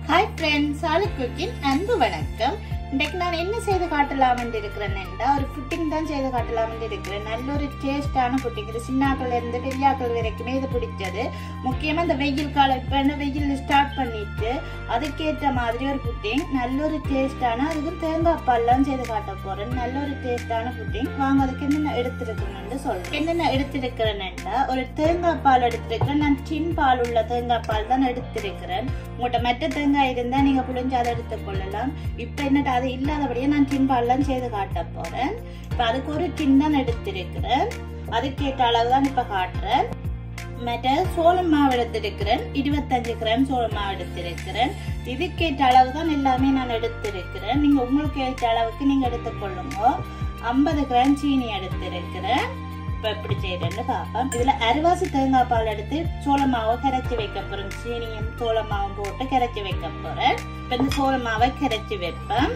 Hi friends aloo குக்கின் அன்பு வணக்கம் இன்றைக்கு நான் என்ன செய்து காட்டலாம் இருக்கிறேன் என்றால் ஒரு புட்டிங் தான் செய்து காட்டலாம் இருக்கிறேன் நல்ல ஒரு டேஸ்டான புட்டிங் இது சின்னாக்கள் இருந்து பெரியாக்கள் வரைக்குமே இது பிடிச்சது முக்கியமா இந்த வெயில் காலம் இப்ப என்ன வெயில் ஸ்டார்ட் பண்ணிட்டு அதுக்கேற்ற மாதிரி ஒரு புட்டிங் நல்ல ஒரு டேஸ்டான அதுக்கு தேங்காய் பால்லாம் செய்து காட்ட போறேன் நல்ல ஒரு டேஸ்டான புட்டிங் வாங்க அதுக்கு என்னென்ன எடுத்திருக்கணும்னு சொல்றேன் என்னென்ன எடுத்திருக்கிறேன்னா ஒரு தேங்காய் பால் எடுத்திருக்கிறேன் நான் டின் பால் உள்ள தேங்காய் பால் தான் எடுத்திருக்கிறேன் உங்கள்கிட்ட மற்ற தேங்காய் இருந்தா நீங்க புளிஞ்சு அதை எடுத்துக்கொள்ளலாம் இப்ப என்னட்டு அது இல்லாதபடியே நான் டின் பால்லாம் செய்து காட்ட போறேன் இப்ப அதுக்கு ஒரு டின் தான் எடுத்திருக்கிறேன் அதுக்கேற்ற அளவு தான் இப்ப காட்டுறேன் மற்ற சோளம் மாவு எடுத்திருக்கிறேன் இருபத்தஞ்சு கிராம் சோளம் மாவு எடுத்திருக்கிறேன் இதுக்கேற்ற அளவு தான் எல்லாமே நான் எடுத்திருக்கிறேன் நீங்க உங்களுக்கு ஏற்ற அளவுக்கு நீங்க எடுத்துக்கொள்ளுங்க ஐம்பது கிராம் சீனி எடுத்திருக்கிறேன் இப்ப எப்படி செய்யறேன்னு பார்ப்போம் இதுல அரிவாசி தேங்காய் பால் எடுத்து சோள மாவை கரைச்சி வைக்க போறேன் சீனியும் சோள மாவும் போட்டு கரைச்சி வைக்க போறேன் இப்ப இந்த சோள மாவை கரைச்சி வைப்பேன்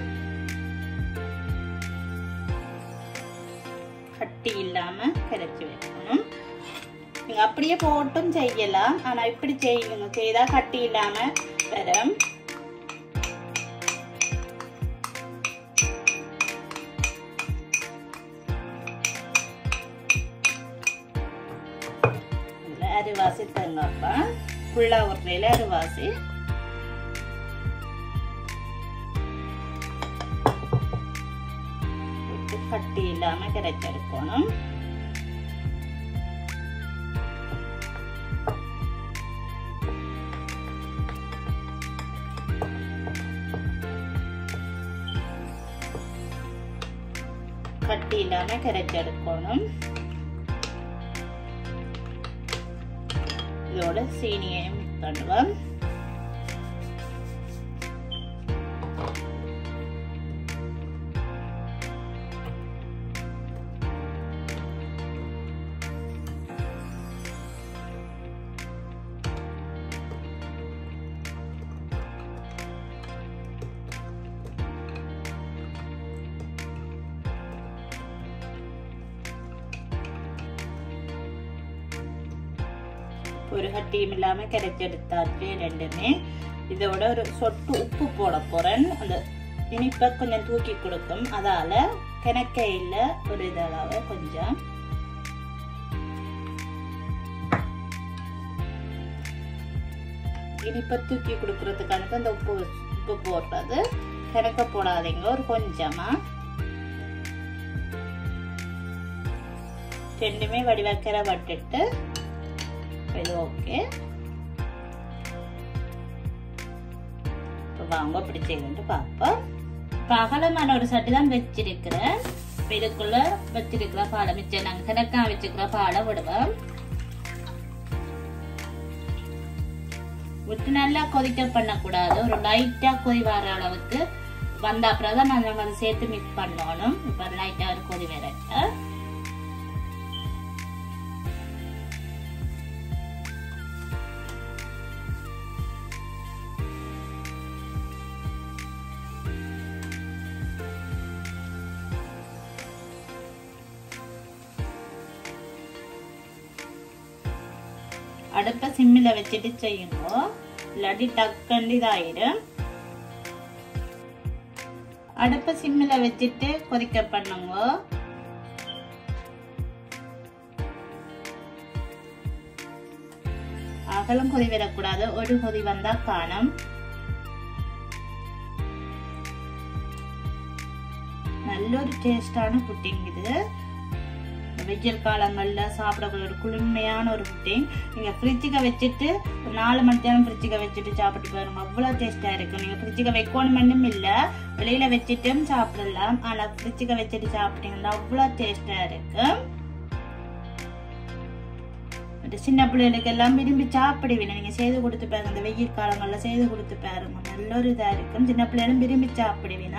கட்டி இல்லாம கரைச்சி வைக்கணும் நீங்க அப்படியே போட்டும் செய்யலாம் ஆனா இப்படி செய்யுங்க செய்தா கட்டி இல்லாம வரும் இதுல அரிவாசி தேங்காய்ப்பா ஃபுல்லா உருளையில அரிவாசி போட்டு கட்டி இல்லாம கரைச்செடுக்கணும் கட்டி இல்லாம கரைச்செடுக்கணும் இதோட சீனியையும் பண்ணுவோம் ஒரு கட்டியும் இல்லாம கரைச்செடுத்தாச்சு ரெண்டுமே இதோட ஒரு சொட்டு உப்பு போட போறேன் அந்த இனிப்பை கொஞ்சம் தூக்கி கொடுக்கும் அதால கிணக்கையில் ஒரு இதளவு கொஞ்சம் இனிப்பை தூக்கி கொடுக்கறதுக்கான அந்த உப்பு உப்பு போடுறது கிணக்க போடாதீங்க ஒரு கொஞ்சமா ரெண்டுமே வடிவக்கரை வட்டுட்டு இது ஓகே இப்போ வாங்க அப்படி செய்யுன்ட்டு பார்ப்போம் இப்போ அகலமான ஒரு சட்டி தான் வச்சிருக்கிறேன் இப்போ இதுக்குள்ள வச்சிருக்கிற பாலை மிச்சம் நாங்கள் கிணக்கா வச்சிருக்கிற பாலை விடுவோம் விட்டு நல்லா கொதிக்க பண்ணக்கூடாது ஒரு லைட்டா கொதி வர அளவுக்கு வந்த அப்புறம் தான் நாங்கள் அதை சேர்த்து மிக்ஸ் பண்ணணும் இப்போ லைட்டா ஒரு கொதி வரட்ட அடுப்பை சிம்மில் வச்சுட்டு செய்யுங்க இல்லாட்டி டக்குண்டு இதாயிடும் அடுப்பை சிம்மில் வச்சுட்டு கொதிக்க பண்ணுங்க அகலம் கொதி விடக்கூடாது ஒரு கொதி வந்தா காணும் நல்ல ஒரு டேஸ்டான புட்டிங் இது வெயில் காலங்கள்ல சாப்பிடக்கூடிய ஒரு குளுமையான ஒரு புட்டிங் நீங்க ஃப்ரிட்ஜுக்கு வச்சுட்டு ஒரு நாலு மணி நேரம் ஃப்ரிட்ஜுக்கு வச்சுட்டு சாப்பிட்டு பாருங்க அவ்வளவு டேஸ்டா இருக்கும் நீங்க ஃப்ரிட்ஜுக்கு வைக்கணும் இல்ல வெளியில வச்சுட்டும் சாப்பிடலாம் ஆனா ஃப்ரிட்ஜுக்கு வச்சுட்டு சாப்பிட்டீங்கன்னா அவ்வளவு டேஸ்டா இருக்கும் சின்ன பிள்ளைகளுக்கு எல்லாம் விரும்பி சாப்பிடுவீங்க நீங்க செய்து கொடுத்து பாருங்க இந்த வெயில் காலங்கள்ல செய்து கொடுத்து பாருங்க நல்ல ஒரு இதா இருக்கும் சின்ன பிள்ளைகளும் விரும்பி சாப்பிடுவீங்க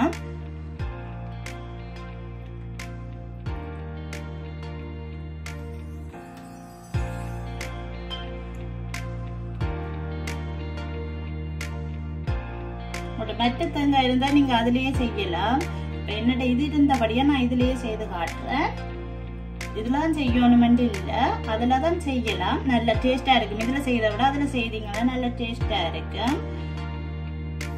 உங்களோட மெட்ட தேங்காய் இருந்தா நீங்க அதுலயே செய்யலாம் இப்ப என்னோட இது இருந்தபடியா நான் இதுலயே செய்து காட்டுறேன் இதெல்லாம் செய்யணுமென்று இல்லை அதில் தான் செய்யலாம் நல்ல டேஸ்டா இருக்கும் இதுல செய்யறத விட அதுல செய்தீங்கன்னா நல்ல டேஸ்டா இருக்கும்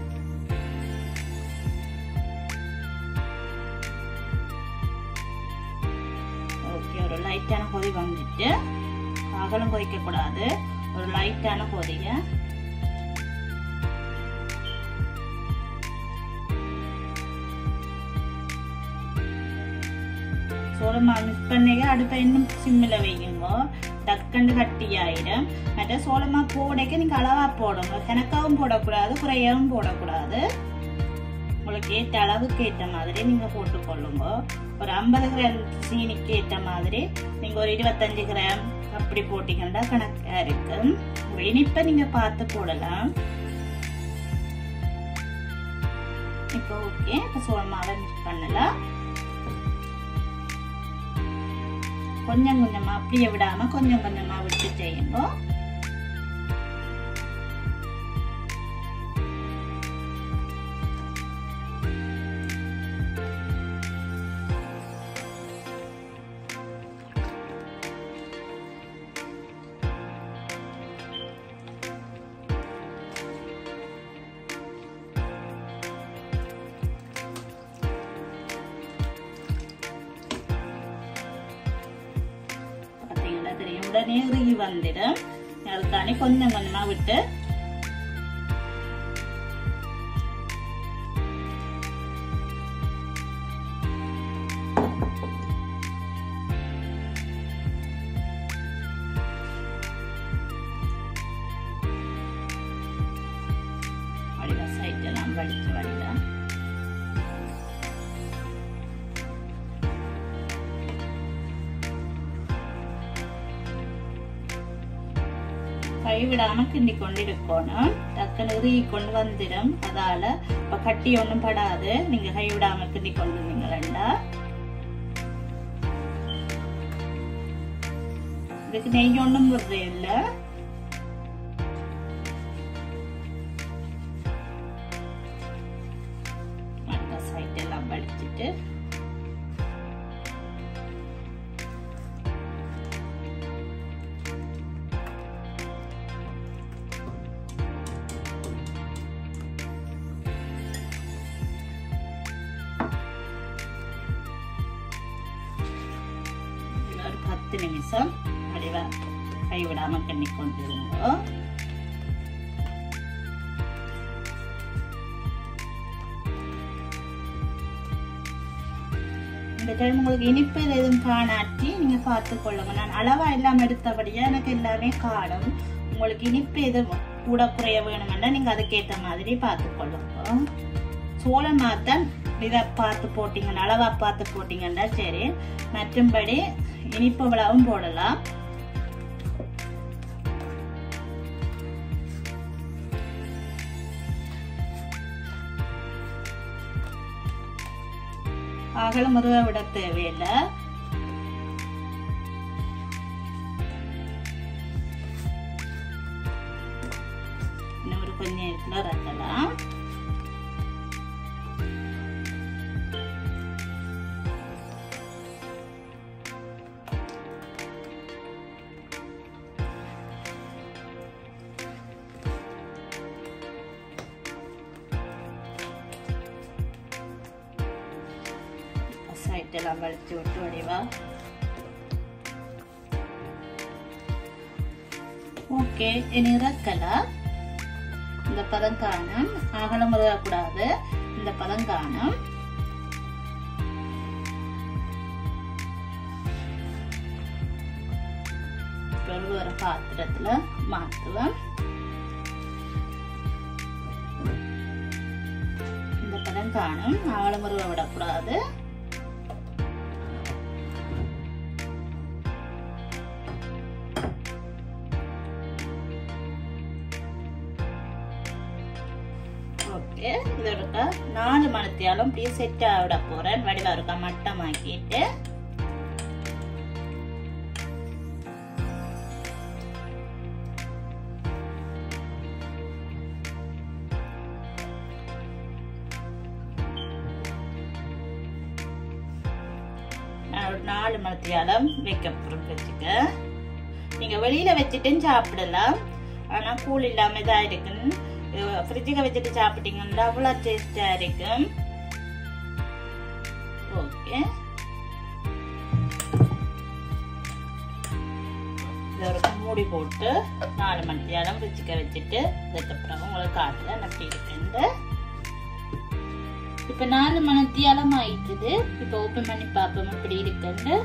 கொதி வந்துட்டு அகலம் கொதிக்க கூடாது ஒரு லைட்டான கொதிய சோளமா மிக்ஸ் பண்ணிக்க அடுப்பை இன்னும் சிம்மில் வைக்குங்க டக்குண்டு கட்டி ஆயிடும் மற்ற சோளமா போடைக்க நீங்க அளவா போடுங்க கணக்காவும் போடக்கூடாது குறையாவும் போடக்கூடாது உங்களுக்கு ஏற்ற அளவுக்கு ஏற்ற மாதிரி நீங்க போட்டுக்கொள்ளுங்க ஒரு ஐம்பது கிராம் சீனிக்கு ஏற்ற மாதிரி நீங்க ஒரு இருபத்தஞ்சு கிராம் அப்படி போட்டீங்கன்னா கணக்கா இருக்கு ஒரு இனிப்பை நீங்க பார்த்து போடலாம் இப்போ ஓகே இப்போ சோளமாவை மிக்ஸ் பண்ணலாம் கொஞ்சம் கொஞ்சமா அப்படியே விடாம கொஞ்சம் கொஞ்சமா விட்டு செய்யுங்க பார்த்தீங்களா தெரியும் உடனே இறுகி வந்துடும் அதுக்காண்டி கொஞ்சம் கொஞ்சமா விட்டு வடிவா சைட் எல்லாம் வடிச்சு வடிவா கைவிடாம கிண்டி கொண்டு இருக்கணும் டக்குன்னு இறுகி கொண்டு வந்துடும் அதால இப்ப கட்டி ஒண்ணும் படாது நீங்க கைவிடாம கிண்டி கொண்டு இருந்தீங்களா இதுக்கு நெய் ஒண்ணும் விடுறது இல்ல அடுத்த சைட் எல்லாம் படிச்சுட்டு ஒரு பத்து நிமிஷம் அப்படிவா கைவிடாம கிண்டி கொண்டு இருங்கோ இந்த டைம் உங்களுக்கு இனிப்பு எதுவும் காணாட்டி நீங்க பார்த்து கொள்ளுங்க நான் அளவா எல்லாம் எடுத்தபடியா எனக்கு எல்லாமே காணும் உங்களுக்கு இனிப்பு எதுவும் கூட குறைய வேணுமென்னா நீங்க அதுக்கேற்ற மாதிரி பார்த்து கொள்ளுங்க சோளம் மாத்தம் இதை பார்த்து போட்டீங்கன்னா அளவா பார்த்து போட்டீங்கன்னா சரி மற்றும்படி இனிப்பு விழாவும் போடலாம் அகலம் முருக விட தேவையில்லை இன்னும் ஒரு கொஞ்சம் நேரத்தில் ரக்கலாம் സൈറ്റ് എല്ലാം വലിച്ചു വിട്ട് വടിവാ ஓகே இனி இறக்கலாம் இந்த பதம் காணும் அகலம் கூடாது இந்த பதம் காணும் ஒரு ஒரு பாத்திரத்துல மாத்துவேன் இந்த பதம் காணும் அகலம் விடக்கூடாது ஓகே இது இருக்கா நாலு மணத்தியாலும் அப்படியே செட் ஆகிட போறேன் வடிவா இருக்கா மட்டமாக்கிட்டு நான் ஒரு நாலு மணத்தியாலம் வைக்க போறேன் வச்சுக்க நீங்க வெளியில வச்சுட்டும் சாப்பிடலாம் ஆனா கூழ் இல்லாம இதா இருக்குன்னு ஃப்ரிட்ஜுக்கு வச்சுட்டு சாப்பிட்டீங்கன்னா அவ்வளோ டேஸ்டா இருக்கும் ஓகே இதை ஒரு மூடி போட்டு நாலு மணி நேரம் வச்சுக்க வச்சுட்டு அதுக்கப்புறம் உங்களுக்கு காட்டுல நப்பி இருக்குண்டு இப்ப நாலு மணத்தியாலம் ஆயிட்டுது இப்ப ஓப்பன் பண்ணி பார்ப்போம் இப்படி இருக்குண்டு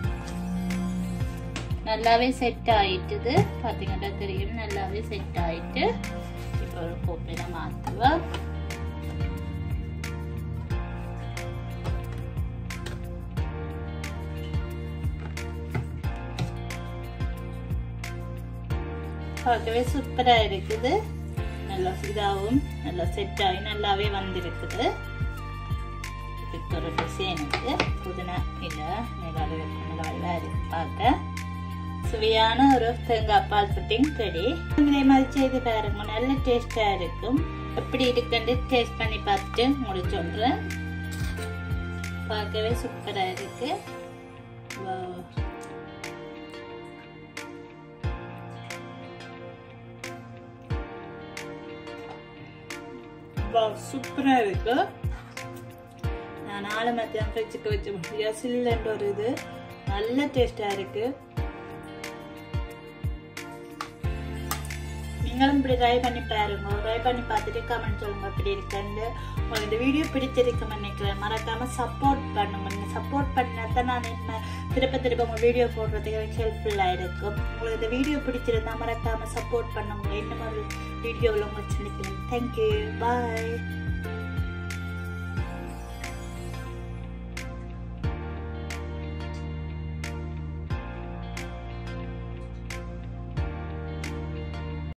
நல்லாவே செட் ஆயிட்டுது பாத்தீங்கன்னா தெரியும் நல்லாவே செட் ஆயிட்டு இப்ப ஒரு கோப்பையில மாத்துவேன் பார்க்கவே சூப்பரா இருக்குது நல்லா இதாகவும் நல்லா செட் ஆகி நல்லாவே வந்திருக்குது இதுக்கு ஒரு டிசைனுக்கு புதினா இல்லை நல்லாவே நல்லா இருக்கு பார்க்க சுவையான ஒரு தேங்காய் பால் புட்டிங் ரெடி இதே மாதிரி செய்து பாருங்க நல்ல டேஸ்டா இருக்கும் எப்படி இருக்குன்னு டேஸ்ட் பண்ணி பார்த்துட்டு உங்களுக்கு சொல்றேன் பார்க்கவே சூப்பரா இருக்கு Wow. சூப்பரா இருக்கு நான் நாலு மத்தியம் ஃப்ரிட்ஜுக்கு வச்ச முடியா சில்லுன்ற ஒரு இது நல்ல டேஸ்டா இருக்கு நீங்களும் இப்படி ட்ரை பண்ணி பாருங்க ட்ரை பண்ணி பார்த்துட்டு கமெண்ட் சொல்லுங்க எப்படி இருக்குன்னு உங்களுக்கு இந்த வீடியோ பிடிச்சிருக்குன்னு நினைக்கிறேன் மறக்காம சப்போர்ட் பண்ணுங்க நீங்க சப்போர்ட் பண்ணா தான் நான் என்ன திருப்ப திருப்ப உங்க வீடியோ போடுறதுக்கு எனக்கு ஹெல்ப்ஃபுல்லா இருக்கும் உங்களுக்கு இந்த வீடியோ பிடிச்சிருந்தா மறக்காம சப்போர்ட் பண்ணுங்க இன்னும் ஒரு வீடியோவில் உங்களுக்கு சந்திக்கிறேன் தேங்க்யூ பாய்